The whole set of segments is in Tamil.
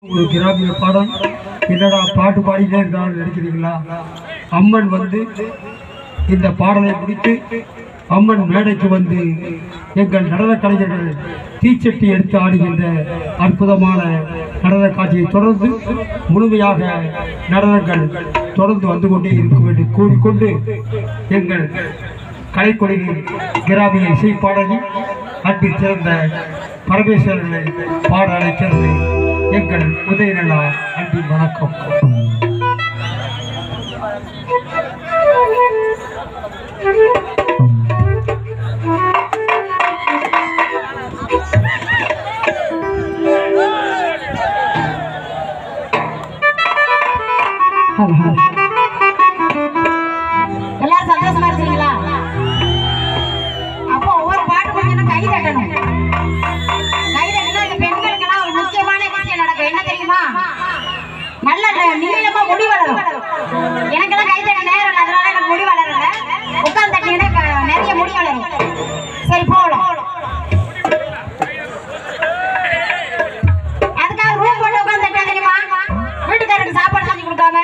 ஒரு கிராமிய பாடம் என்னடா பாட்டு பாடிட்டே இருக்கான்னு நினைக்கிறீங்களா அம்மன் வந்து இந்த பாடலை முடித்து அம்மன் மேடைக்கு வந்து எங்கள் நடன கலைஞர்கள் தீச்சட்டி எடுத்து ஆடுகின்ற அற்புதமான நடன காட்சியை தொடர்ந்து முழுமையாக நடனங்கள் தொடர்ந்து வந்து கொண்டே இருக்கும் என்று கூறிக்கொண்டு எங்கள் கலைக்கொடியின் கிராமிய இசை பாடகி அன்பில் சிறந்த பரமேஸ்வரர்களை பாட அழைக்கிறது எங்கள் உதயநலா அன்பின் வணக்கம் எல்லாரும் சந்தோஷமா இருக்கீங்களா அப்போ ஒவ்வொரு பாட்டு முடிஞ்சோன்னா கை தட்டணும் கை தட்டினா இந்த பெண்களுக்கெல்லாம் ஒரு முக்கியமான விஷயம் நடக்கும் என்ன தெரியுமா நல்ல ந- நீளமா முடி வளரும் எனக்கெல்லாம் கை தட்ட நேரம் இல்லை அதனால எனக்கு முடி வளரல உட்கார்ந்து தட்டிங்கன்னா க- நிறைய முடி வளரும் சரி போகலாம் அதுக்காக ரூம் போட்டு உட்கார்ந்து தட்டா தெரியுமா வீட்டுக்காரருக்கு சாப்பாடு செஞ்சு கொடுக்காம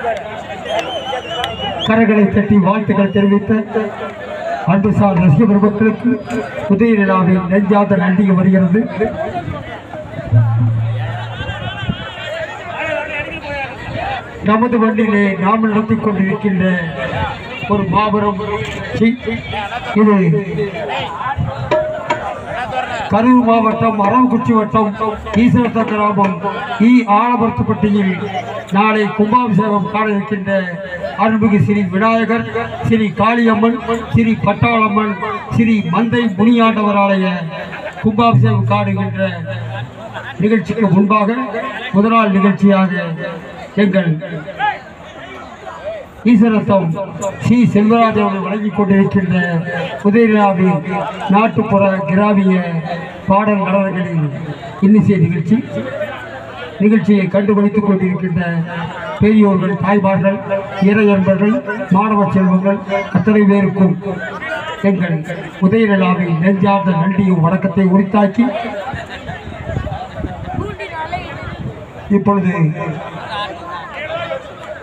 கரங்களை தட்டி வாழ்த்துக்கள் தெரிவித்த அன்பு சார் ரசிக பெருமக்களுக்கு உதய நிலாவின் நெஞ்சாத நன்றியும் வருகிறது நமது மண்ணிலே நாம் நடத்தி கொண்டிருக்கின்ற ஒரு மாபெரும் சி- இது கரூர் மாவட்டம் அரவக்குச்சி வட்டம் ஈஸ்வரத்த கிராமம் இ ஆலமரத்துப்பட்டியில் நாளை கும்பாபிஷேகம் காண இருக்கின்ற அருள்மிகு ஸ்ரீ விநாயகர் ஸ்ரீ காளியம்மன் ஸ்ரீ பட்டாளம்மன் ஸ்ரீ மந்தை முனியாண்டவர் ஆலய கும்பாபிஷேகம் காணுகின்ற நிகழ்ச்சிக்கு முன்பாக முதல் நிகழ்ச்சியாக எங்கள் ஈஸ்வரத்தம் சி செல்வராஜ் அவர்கள் வழங்கிக் கொண்டிருக்கின்ற உதயநிலாவின் நாட்டுப்புற கிராமிய பாடல் நடனங்களின் இன்னிசை நிகழ்ச்சி நிகழ்ச்சியை கண்டுபிடித்துக் கொண்டிருக்கின்ற பெரியோர்கள் தாய்மார்கள் இறையன்பர்கள் மாணவ செல்வங்கள் அத்தனை பேருக்கும் எங்கள் உதயநிலாவின் நெஞ்சார்ந்த நன்றியும் வணக்கத்தை உரித்தாக்கி இப்பொழுது